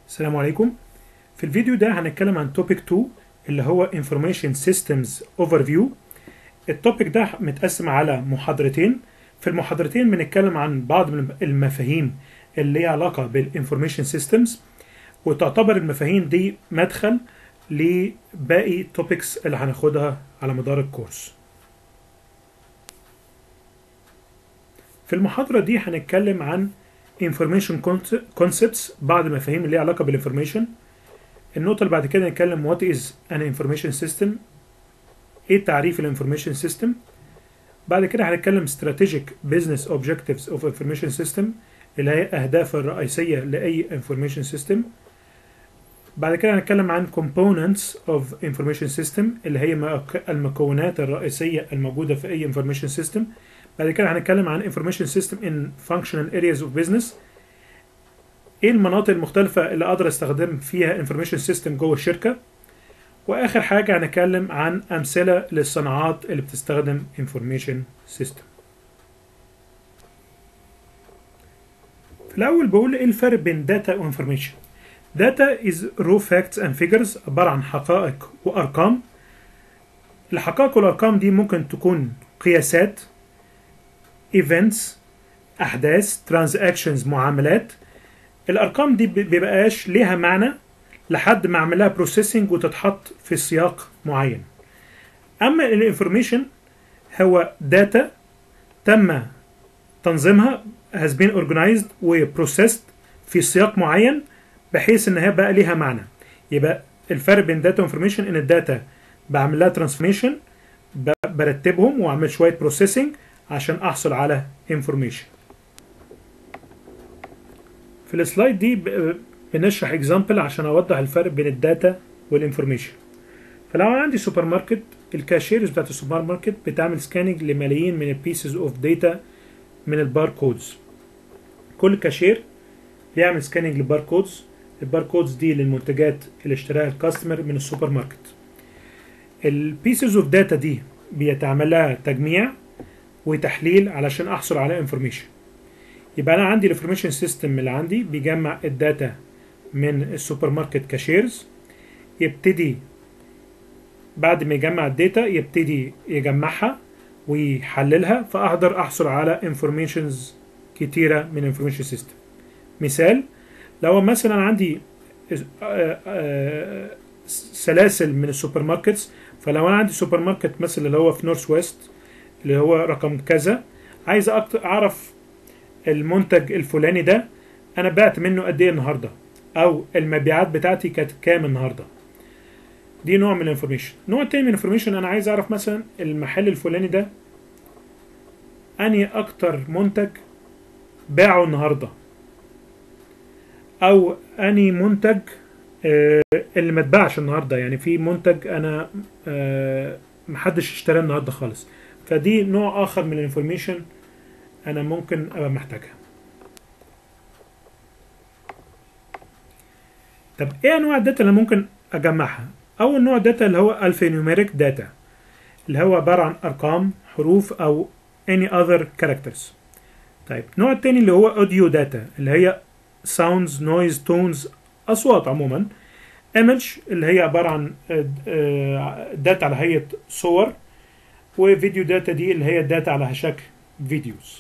السلام عليكم في الفيديو ده هنتكلم عن توبيك 2 اللي هو Information Systems Overview التوبيك ده متقسم على محاضرتين في المحاضرتين بنتكلم عن بعض من المفاهيم اللي ليها علاقة بالانفورميشن سيستمز وتعتبر المفاهيم دي مدخل لباقي التوبكس اللي هناخدها على مدار الكورس في المحاضرة دي هنتكلم عن information concepts بعض المفاهيم اللي ليها علاقة بالانفورميشن النقطة اللي بعد كده نتكلم what is an information system ايه تعريف الانفورميشن سيستم بعد كده هنتكلم strategic business objectives of information system اللي هي اهداف الرئيسية لأي information system بعد كده هنتكلم عن components of information system اللي هي المكونات الرئيسية الموجودة في أي information system بعد كده هنتكلم عن information system in functional areas of business ايه المناطق المختلفة اللي اقدر استخدم فيها information system جوه الشركة واخر حاجة هنتكلم عن امثلة للصناعات اللي بتستخدم information system في الاول بقول ايه الفرق بين data و information data is raw facts and figures عبارة عن حقائق وارقام الحقائق والارقام دي ممكن تكون قياسات events احداث transactions معاملات الارقام دي بيبقاش ليها معنى لحد ما اعمل لها بروسيسنج وتتحط في سياق معين اما الانفورميشن هو داتا تم تنظيمها has been organized و processed في سياق معين بحيث ان هي بقى ليها معنى يبقى الفرق بين داتا وانفورميشن ان الداتا بعمل لها ترانسفورميشن برتبهم واعمل شويه بروسيسنج عشان احصل على انفورميشن في السلايد دي بنشرح اكزامبل عشان اوضح الفرق بين الداتا والانفورميشن فلو انا عندي سوبر ماركت الكاشيرز بتاعت السوبر ماركت بتعمل سكاننج لملايين من البيسز اوف داتا من الباركودز كل كاشير بيعمل سكاننج للباركودز الباركودز دي للمنتجات اللي اشتراها الكاستمر من السوبر ماركت البيسز اوف داتا دي بيتعمل لها تجميع وتحليل علشان احصل على انفورميشن يبقى انا عندي الانفورميشن سيستم اللي عندي بيجمع الداتا من السوبر ماركت كاشيرز يبتدي بعد ما يجمع الداتا يبتدي يجمعها ويحللها فاقدر احصل على انفورميشنز كتيرة من الانفورميشن سيستم مثال لو مثلا عندي سلاسل من السوبر ماركتس فلو انا عندي سوبر ماركت مثلا اللي هو في نورث ويست اللي هو رقم كذا عايز اعرف المنتج الفلاني ده انا بعت منه قد ايه النهارده او المبيعات بتاعتي كانت كام النهارده دي نوع من الانفورميشن نوع تاني من الانفورميشن انا عايز اعرف مثلا المحل الفلاني ده انهي اكتر منتج باعه النهارده او انهي منتج آه اللي ما اتباعش النهارده يعني في منتج انا آه محدش اشتراه النهارده خالص فدي نوع اخر من الانفورميشن انا ممكن ابقى محتاجها طب ايه انواع الداتا اللي ممكن اجمعها اول نوع داتا اللي هو الفا نيوميريك داتا اللي هو عباره عن ارقام حروف او any other characters طيب النوع التاني اللي هو اوديو داتا اللي هي sounds noise tones اصوات عموما image اللي هي عباره عن داتا على هيئه صور وفيديو داتا دي اللي هي داتا على شكل فيديوز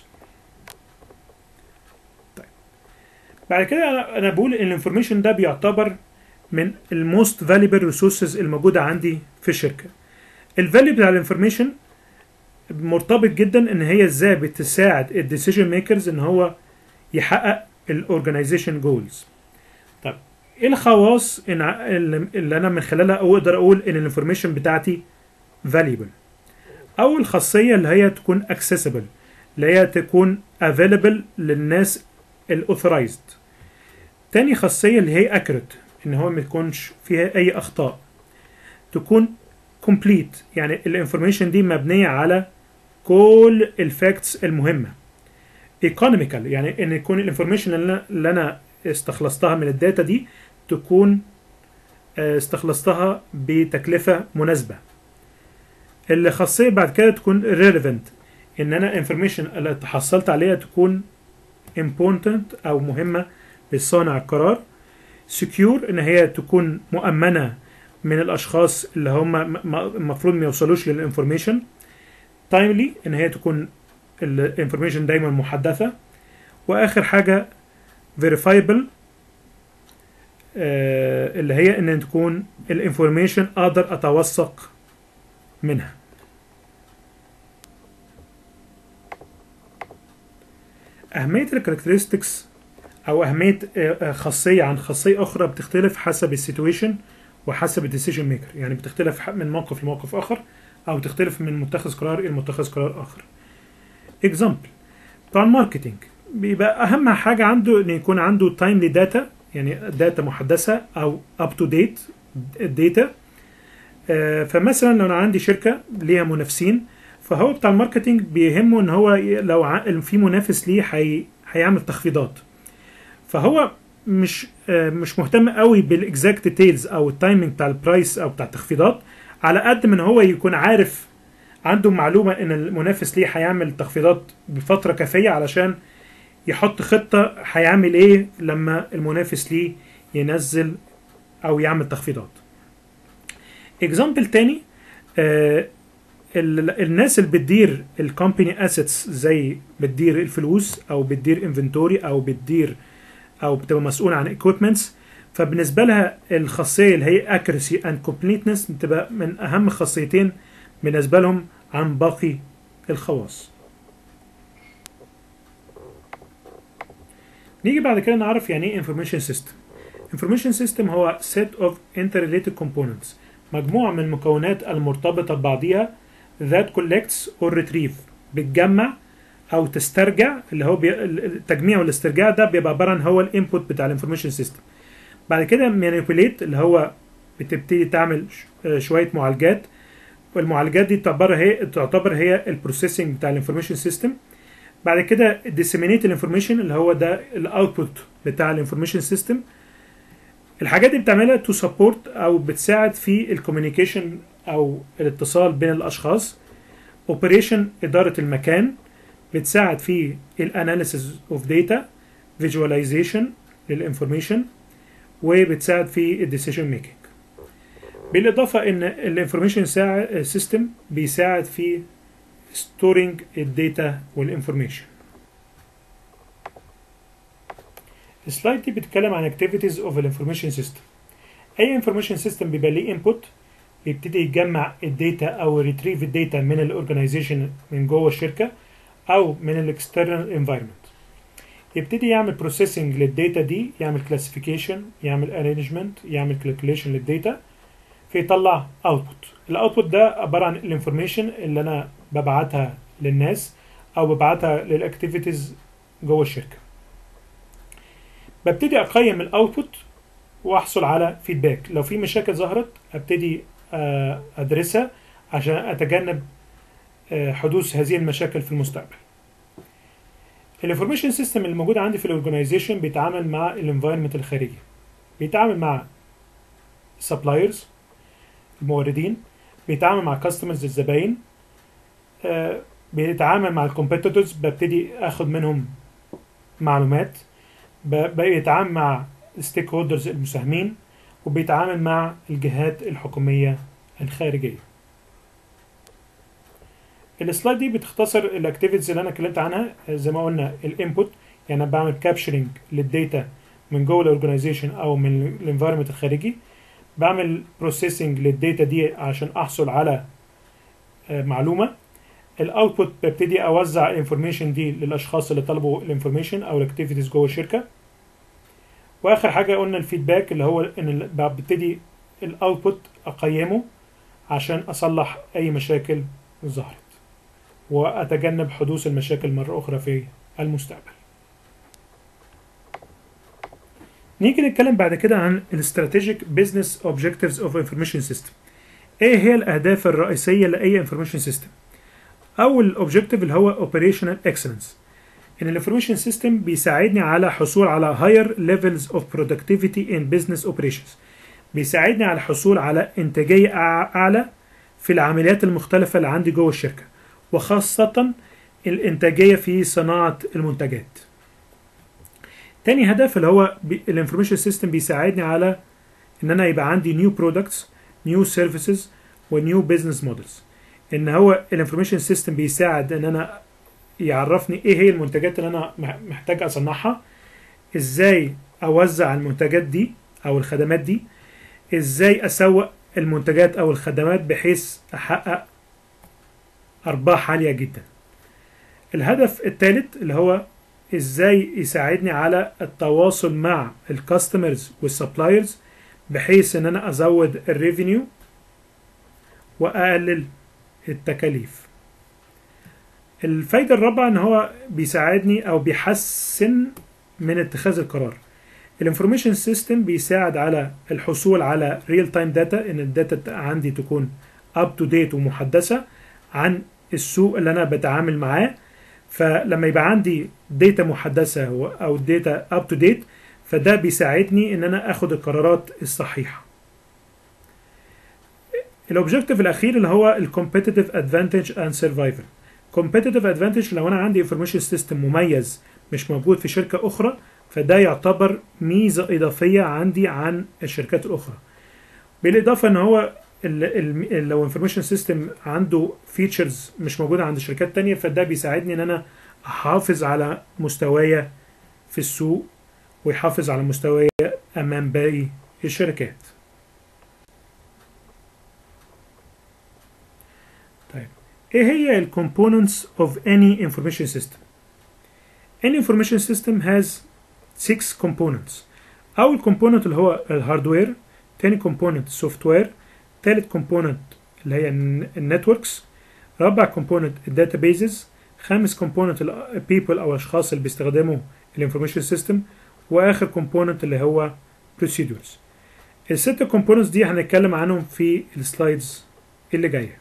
طيب بعد كده انا انا بقول ان الانفورميشن ده بيعتبر من الموست فاليبل ريسورسز الموجوده عندي في الشركه الفاليو بتاع الانفورميشن مرتبط جدا ان هي ازاي بتساعد الديسيجن ميكرز ان هو يحقق الاورجنايزيشن جولز طب ايه الخواص إن اللي انا من خلالها اقدر اقول ان الانفورميشن بتاعتي valuable اول خاصيه اللي هي تكون accessible اللي هي تكون available للناس الاوثرايزد تاني خاصيه اللي هي accurate ان هو ما يكونش فيها اي اخطاء تكون complete يعني الانفورميشن دي مبنيه على كل الفاكتس المهمه economical يعني ان يكون الانفورميشن اللي انا استخلصتها من الداتا دي تكون استخلصتها بتكلفه مناسبه اللي خاصيه بعد كده تكون relevant ان انا الانفورميشن اللي تحصلت عليها تكون important او مهمه لصانع القرار secure ان هي تكون مؤمنه من الاشخاص اللي هم المفروض ما يوصلوش للانفورميشن timely ان هي تكون الانفورميشن دايما محدثه واخر حاجه verifiable آه اللي هي ان تكون الانفورميشن اقدر اتوثق منها اهميه الكاركترستكس او اهميه آه خاصيه عن خاصيه اخرى بتختلف حسب السيتويشن وحسب الديسيجن ميكر يعني بتختلف من موقف لموقف اخر او تختلف من متخذ قرار الى متخذ قرار اخر اكزامبل بتاع الماركتينج بيبقى اهم حاجه عنده ان يكون عنده تايملي داتا يعني داتا محدثه او اب تو ديت داتا فمثلا لو انا عندي شركه ليها منافسين فهو بتاع الماركتينج بيهمه ان هو لو في منافس ليه حي... هيعمل تخفيضات فهو مش مش مهتم قوي بالاكزاكت ديتيلز او التايمنج بتاع البرايس او بتاع التخفيضات على قد من هو يكون عارف عنده معلومه ان المنافس ليه هيعمل تخفيضات بفتره كافيه علشان يحط خطه هيعمل ايه لما المنافس ليه ينزل او يعمل تخفيضات اكزامبل تاني آه الناس اللي بتدير الكومباني اسيتس زي بتدير الفلوس او بتدير انفنتوري او بتدير او بتبقى مسؤول عن ايكويبمنتس فبالنسبه لها الخاصيه اللي هي accuracy and completeness بتبقى من اهم خاصيتين بالنسبه لهم عن باقي الخواص نيجي بعد كده نعرف يعني ايه information system information system هو set of interrelated components مجموعة من المكونات المرتبطة ببعضها that collects or retrieve بتجمع او تسترجع اللي هو بي... التجميع والاسترجاع ده بيبقى عباره عن هو الانبوت بتاع الانفورميشن سيستم بعد كده مانيبيوليت اللي هو بتبتدي تعمل شويه معالجات والمعالجات دي تعتبر هي تعتبر هي البروسيسنج بتاع الانفورميشن سيستم بعد كده ديسيمينيت الانفورميشن اللي هو ده الاوتبوت بتاع الانفورميشن سيستم الحاجات دي بتعملها تو سبورت او بتساعد في الكوميونيكيشن او الاتصال بين الاشخاص اوبريشن اداره المكان بتساعد في الاناليسيس اوف داتا فيجواليزيشن للانفورميشن وبتساعد في الديسيجن ميكنج بالاضافه ان الانفورميشن سيستم بيساعد في ستورنج الداتا والانفورميشن السلايد دي بتتكلم عن activities of الانفورميشن سيستم اي انفورميشن سيستم بيبقى ليه انبوت بيبتدي يجمع الداتا او ريتريف الداتا من الاورجنايزيشن من جوه الشركه او من الاكسترنال انفايرمنت يبتدي يعمل بروسيسنج للداتا دي يعمل كلاسيفيكيشن يعمل ارينجمنت يعمل كالكوليشن للداتا فيطلع اوتبوت الاوتبوت ده عباره عن الانفورميشن اللي انا ببعتها للناس او ببعتها للاكتيفيتيز جوه الشركه ببتدي اقيم الاوتبوت واحصل على فيدباك لو في مشاكل ظهرت ابتدي ادرسها عشان اتجنب حدوث هذه المشاكل في المستقبل الانفورميشن سيستم اللي موجود عندي في الاورجنايزيشن بيتعامل مع الانفايرمنت الخارجي بيتعامل مع سبلايرز الموردين بيتعامل مع كاستمرز الزباين آه بيتعامل مع الكومبيتيتورز ببتدي اخد منهم معلومات بيتعامل مع الستيك هولدرز المساهمين وبيتعامل مع الجهات الحكوميه الخارجيه السلايد دي بتختصر الاكتيفيتيز اللي انا اتكلمت عنها زي ما قلنا الانبوت يعني انا بعمل كابشرنج للداتا من جوه الاورجنايزيشن او من الانفايرمنت الخارجي بعمل بروسيسنج للداتا دي عشان احصل على معلومه الاوتبوت ببتدي اوزع الانفورميشن دي للاشخاص اللي طلبوا الانفورميشن او الاكتيفيتيز جوه الشركه واخر حاجه قلنا الفيدباك اللي هو ان ببتدي الاوتبوت اقيمه عشان اصلح اي مشاكل ظهرت واتجنب حدوث المشاكل مره اخرى في المستقبل نيجي نتكلم بعد كده عن الاستراتيجيك بزنس اوبجكتيفز اوف انفورميشن سيستم ايه هي الاهداف الرئيسيه لاي انفورميشن سيستم اول اوبجكتيف اللي هو اوبريشنال اكسلنس ان الانفورميشن سيستم بيساعدني على حصول على هاير ليفلز اوف برودكتيفيتي ان بزنس اوبريشنز بيساعدني على الحصول على انتاجيه اعلى في العمليات المختلفه اللي عندي جوه الشركه وخاصه الانتاجيه في صناعه المنتجات تاني هدف اللي هو الانفورميشن سيستم بيساعدني على ان انا يبقى عندي نيو برودكتس نيو سيرفيسز ونيو بزنس مودلز ان هو الانفورميشن سيستم بيساعد ان انا يعرفني ايه هي المنتجات اللي انا محتاج اصنعها ازاي اوزع المنتجات دي او الخدمات دي ازاي اسوق المنتجات او الخدمات بحيث احقق ارباح عاليه جدا الهدف الثالث اللي هو ازاي يساعدني على التواصل مع الكاستمرز والسبلايرز بحيث ان انا ازود الريفينيو واقلل التكاليف الفايدة الرابعة ان هو بيساعدني او بيحسن من اتخاذ القرار الانفورميشن سيستم بيساعد على الحصول على ريل تايم داتا ان الداتا عندي تكون اب تو ديت ومحدثة عن السوق اللي انا بتعامل معاه فلما يبقى عندي داتا محدثة او داتا اب تو ديت فده بيساعدني ان انا اخد القرارات الصحيحة الاوبجيكتيف الاخير اللي هو الكومبيتيتيف ادفانتج اند سرفايفل كومبيتيتيف ادفانتج لو انا عندي انفورميشن سيستم مميز مش موجود في شركه اخرى فده يعتبر ميزه اضافيه عندي عن الشركات الاخرى بالاضافه ان هو ال ال لو انفورميشن سيستم عنده فيتشرز مش موجوده عند شركات تانية فده بيساعدني ان انا احافظ على مستوايا في السوق ويحافظ على مستوايا امام باقي الشركات طيب ايه هي ال components of any information system any information system has six components اول component اللي هو الهاردوير تاني component السوفت وير تالت component اللي هي النتوركس رابع component الداتابيزز خامس component البيبل او الاشخاص اللي بيستخدموا الانفورميشن سيستم واخر component اللي هو procedures الست components دي هنتكلم عنهم في السلايدز اللي جايه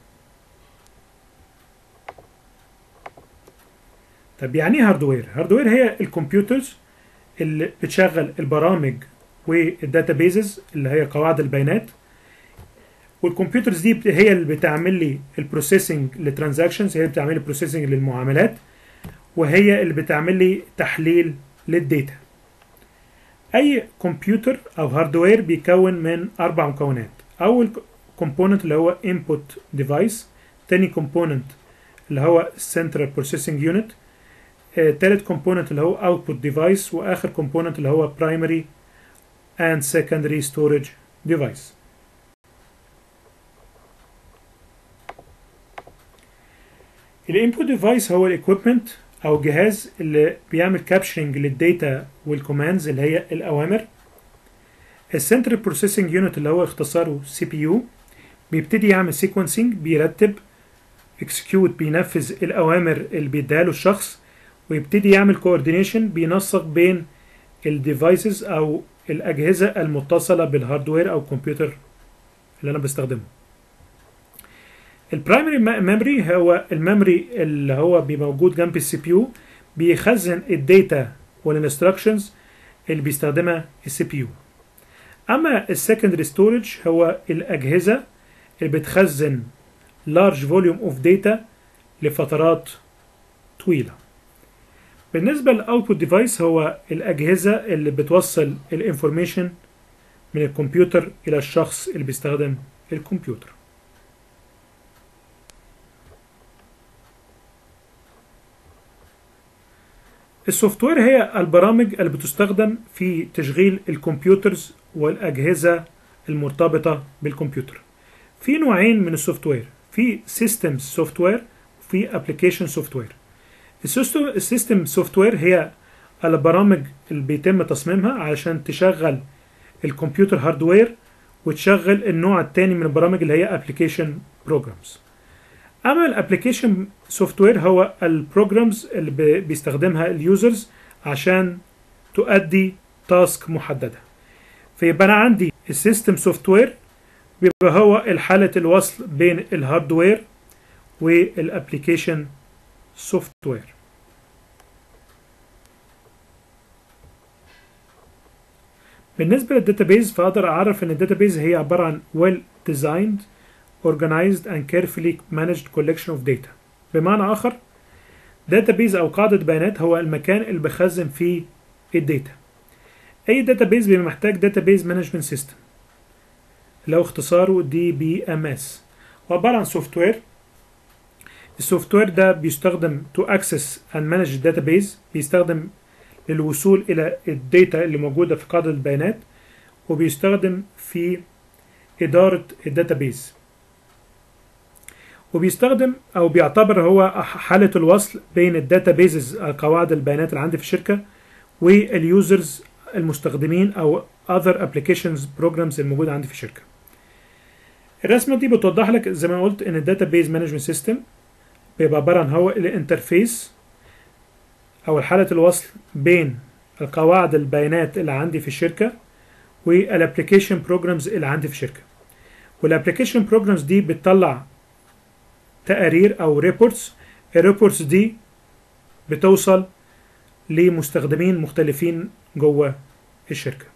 طب يعني ايه هاردوير؟ هاردوير هي الكمبيوترز اللي بتشغل البرامج والداتابيزز اللي هي قواعد البيانات والكمبيوترز دي هي اللي بتعمل لي البروسيسنج للترانزاكشنز هي اللي بتعمل لي البروسيسنج للمعاملات وهي اللي بتعمل لي تحليل للديتا اي كمبيوتر او هاردوير بيكون من اربع مكونات اول كومبوننت اللي هو input ديفايس تاني كومبوننت اللي هو central processing unit آه، تالت كومبوننت اللي هو output device واخر كومبوننت اللي هو primary and secondary storage device الانبوت ديفايس هو الايكويبمنت او الجهاز اللي بيعمل كابشرنج للداتا والكوماندز اللي هي الاوامر السنترال بروسيسنج يونت اللي هو اختصاره سي بي يو بيبتدي يعمل سيكونسنج بيرتب اكسكيوت بينفذ الاوامر اللي بيديها له الشخص ويبتدي يعمل كوردينيشن بينسق بين الديفايسز او الاجهزه المتصله بالهاردوير او الكمبيوتر اللي انا بستخدمه البرايمري ميموري هو الميموري اللي هو بيبقى موجود جنب السي بي يو بيخزن الداتا والانستراكشنز اللي بيستخدمها السي بي يو اما السكندري ستورج هو الاجهزه اللي بتخزن large volume of data لفترات طويله بالنسبه للاوتبوت ديفايس هو الاجهزه اللي بتوصل الانفورميشن من الكمبيوتر الى الشخص اللي بيستخدم الكمبيوتر السوفت وير هي البرامج اللي بتستخدم في تشغيل الكمبيوترز والاجهزه المرتبطه بالكمبيوتر في نوعين من السوفت وير في سيستم سوفت وير وفي ابلكيشن سوفت وير السيستم سوفت وير هي البرامج اللي بيتم تصميمها علشان تشغل الكمبيوتر هاردوير وتشغل النوع الثاني من البرامج اللي هي ابلكيشن بروجرامز اما الابلكيشن سوفت وير هو البروجرامز اللي بيستخدمها اليوزرز عشان تؤدي تاسك محدده فيبقى انا عندي السيستم سوفت وير بيبقى هو الحالة الوصل بين الهاردوير والابلكيشن سوفت وير بالنسبة للداتابيز فأقدر أعرف إن الداتابيز هي عبارة عن well designed organized and carefully managed collection of data بمعنى آخر database أو قاعدة بيانات هو المكان اللي بخزن فيه الداتا اي داتابيز بيبقى محتاج داتابيز مانجمنت سيستم اللي هو اختصاره دي بي ام اس وعباره عن سوفت وير السوفت وير ده بيستخدم تو اكسس اند مانج داتابيز بيستخدم للوصول الى الداتا اللي موجوده في قاعده البيانات وبيستخدم في اداره الداتابيز وبيستخدم او بيعتبر هو حاله الوصل بين الداتابيزز قواعد البيانات اللي عندي في الشركه واليوزرز المستخدمين او other applications programs الموجوده عندي في الشركه الرسمه دي بتوضح لك زي ما قلت ان الداتابيز مانجمنت سيستم بيبقى عباره عن هو الانترفيس او حاله الوصل بين القواعد البيانات اللي عندي في الشركه والابلكيشن بروجرامز اللي عندي في الشركه والابلكيشن بروجرامز دي بتطلع تقارير او ريبورتس الريبورتس دي بتوصل لمستخدمين مختلفين جوه الشركه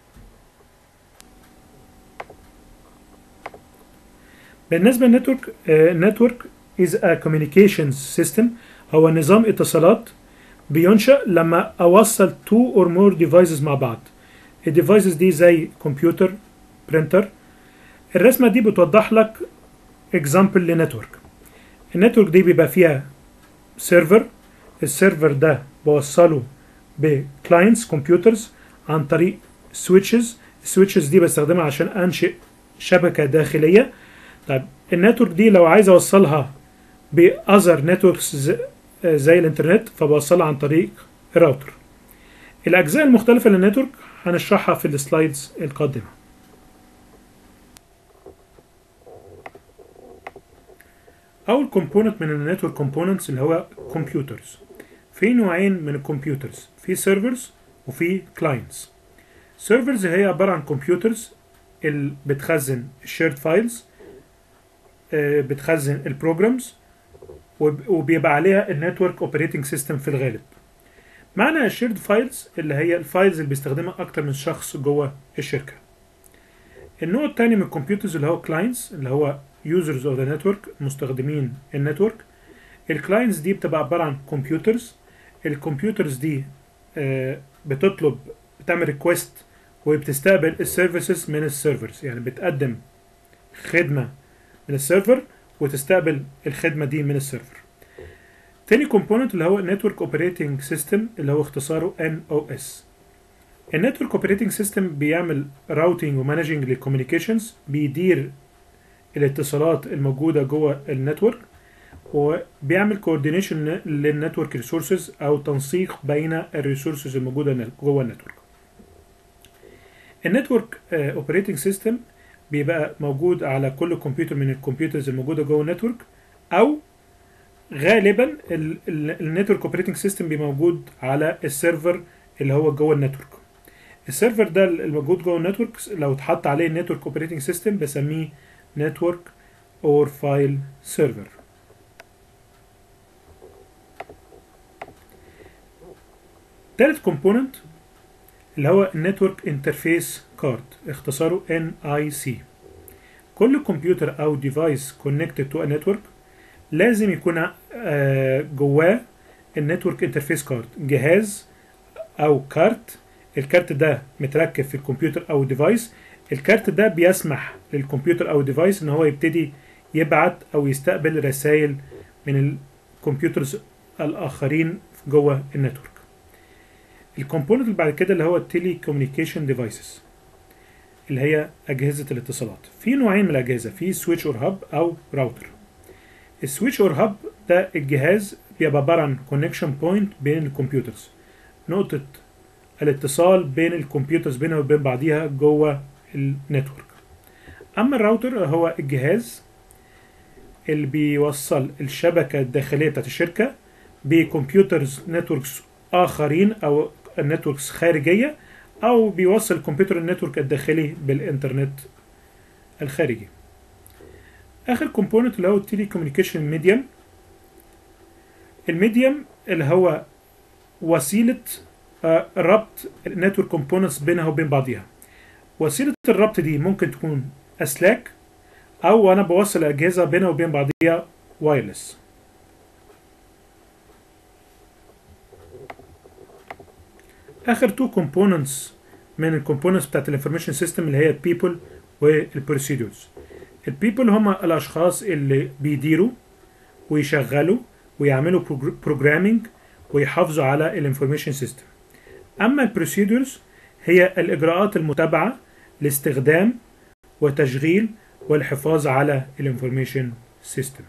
بالنسبه للنتورك النتورك is a communications system هو نظام اتصالات بينشأ لما أوصل two or more devices مع بعض الديفايسز دي زي كمبيوتر برينتر الرسمة دي بتوضح لك example لنتورك النتورك دي بيبقى فيها سيرفر السيرفر ده بوصله بكلاينتس كمبيوترز عن طريق سويتشز السويتشز دي بستخدمها عشان انشئ شبكه داخليه طيب النتورك دي لو عايز اوصلها باذر نتوركس زي الانترنت فبوصلها عن طريق الراوتر الاجزاء المختلفه للنتورك هنشرحها في السلايدز القادمه اول كومبوننت من النتورك كومبوننتس اللي هو كمبيوترز في نوعين من الكمبيوترز في سيرفرز وفي كلاينتس سيرفرز هي عباره عن كمبيوترز اللي بتخزن الشيرد فايلز بتخزن البروجرامز وبيبقى عليها النتورك اوبريتنج سيستم في الغالب معنى الشيرد فايلز اللي هي الفايلز اللي بيستخدمها اكتر من شخص جوه الشركه النوع الثاني من الكمبيوترز اللي هو كلاينتس اللي هو يوزرز اوف ذا نتورك مستخدمين النتورك الكلاينتس دي بتبقى عباره عن كمبيوترز الكمبيوترز دي بتطلب بتعمل ريكويست وبتستقبل السيرفيسز من السيرفرز يعني بتقدم خدمه من السيرفر وتستقبل الخدمه دي من السيرفر تاني كومبوننت اللي هو نتورك اوبريتنج سيستم اللي هو اختصاره NOS النتورك اوبريتنج سيستم بيعمل راوتنج ومانجنج للكوميونيكيشنز بيدير الاتصالات الموجوده جوه النتورك وبيعمل كوردينيشن للنتورك ريسورسز او تنسيق بين الريسورسز الموجوده جوه النتورك النتورك اوبريتنج سيستم بيبقى موجود على كل كمبيوتر من الكمبيوترز الموجوده جوه النتورك او غالبا النتورك اوبريتنج سيستم بيبقى موجود على السيرفر اللي هو جوه النتورك السيرفر ده الموجود جوه النتورك لو اتحط عليه النتورك اوبريتنج سيستم بسميه نتورك اور فايل سيرفر تالت كومبوننت اللي هو النتورك انترفيس كارد اختصاره NIC كل كمبيوتر او ديفايس كونكتد تو نتورك لازم يكون جواه النتورك انترفيس كارد جهاز او كارت الكارت ده متركب في الكمبيوتر او الديفايس الكارت ده بيسمح للكمبيوتر او الديفايس ان هو يبتدي يبعت او يستقبل رسائل من الكمبيوترز الاخرين جوه النتورك الكومبوننت اللي بعد كده اللي هو التيلي كوميونيكيشن ديفايسز اللي هي اجهزه الاتصالات في نوعين من الاجهزه في سويتش اور هاب او راوتر السويتش اور هاب ده الجهاز بيبقى عباره عن كونكشن بوينت بين الكمبيوترز نقطه الاتصال بين الكمبيوترز بينها وبين بعضيها جوه النتورك اما الراوتر هو الجهاز اللي بيوصل الشبكه الداخليه بتاعت الشركه بكمبيوترز نتوركس اخرين او نتوركس خارجيه او بيوصل الكمبيوتر النتورك الداخلي بالانترنت الخارجي اخر كومبوننت اللي هو التيلي كوميونيكيشن ميديم الميديم اللي هو وسيله ربط النتورك كومبوننتس بينها وبين بعضيها وسيله الربط دي ممكن تكون اسلاك او انا بوصل اجهزه بينها وبين بعضيها وايرلس اخر تو كومبوننتس من الكومبوننتس بتاعت الانفورميشن سيستم اللي هي البيبل والبروسيدورز البيبل هم الاشخاص اللي بيديروا ويشغلوا ويعملوا بروجرامينج ويحافظوا على الانفورميشن سيستم اما البروسيدورز هي الاجراءات المتبعه لاستخدام وتشغيل والحفاظ على الانفورميشن سيستم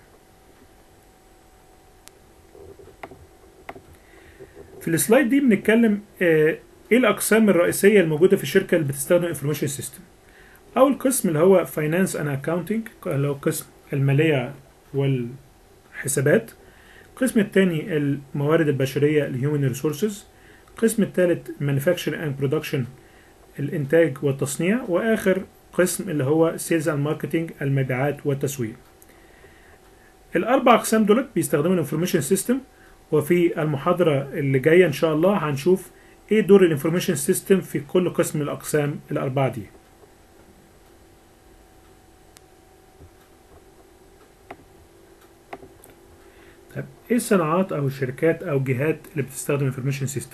في السلايد دي بنتكلم آه، ايه الاقسام الرئيسيه الموجوده في الشركه اللي بتستخدم انفورميشن سيستم اول قسم اللي هو فاينانس اند اكاونتنج اللي هو قسم الماليه والحسابات القسم الثاني الموارد البشريه الهيومن ريسورسز القسم الثالث manufacturing and production الانتاج والتصنيع واخر قسم اللي هو سيلز اند ماركتنج المبيعات والتسويق الاربع اقسام دول بيستخدموا الانفورميشن سيستم وفي المحاضره اللي جايه ان شاء الله هنشوف ايه دور الانفورميشن سيستم في كل قسم من الاقسام الاربعه دي طب ايه الصناعات او الشركات او الجهات اللي بتستخدم انفورميشن سيستم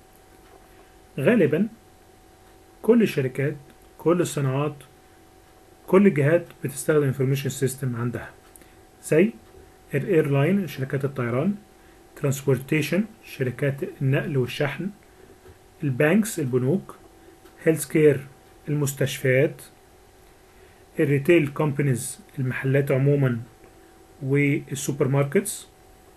غالبا كل الشركات كل الصناعات كل الجهات بتستخدم انفورميشن سيستم عندها زي الايرلاين شركات الطيران ترانسبورتيشن شركات النقل والشحن البانكس البنوك هيلث كير المستشفيات الريتيل كومبانيز المحلات عموما والسوبر ماركتس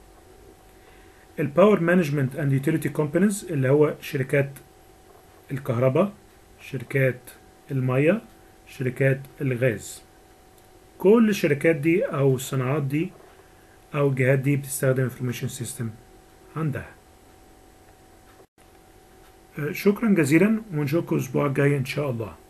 الباور مانجمنت اند يوتيليتي كومبانيز اللي هو شركات الكهرباء شركات المية شركات الغاز كل الشركات دي او الصناعات دي او الجهات دي بتستخدم انفورميشن سيستم عندها شكرا جزيلا ونشوفكم الاسبوع الجاي ان شاء الله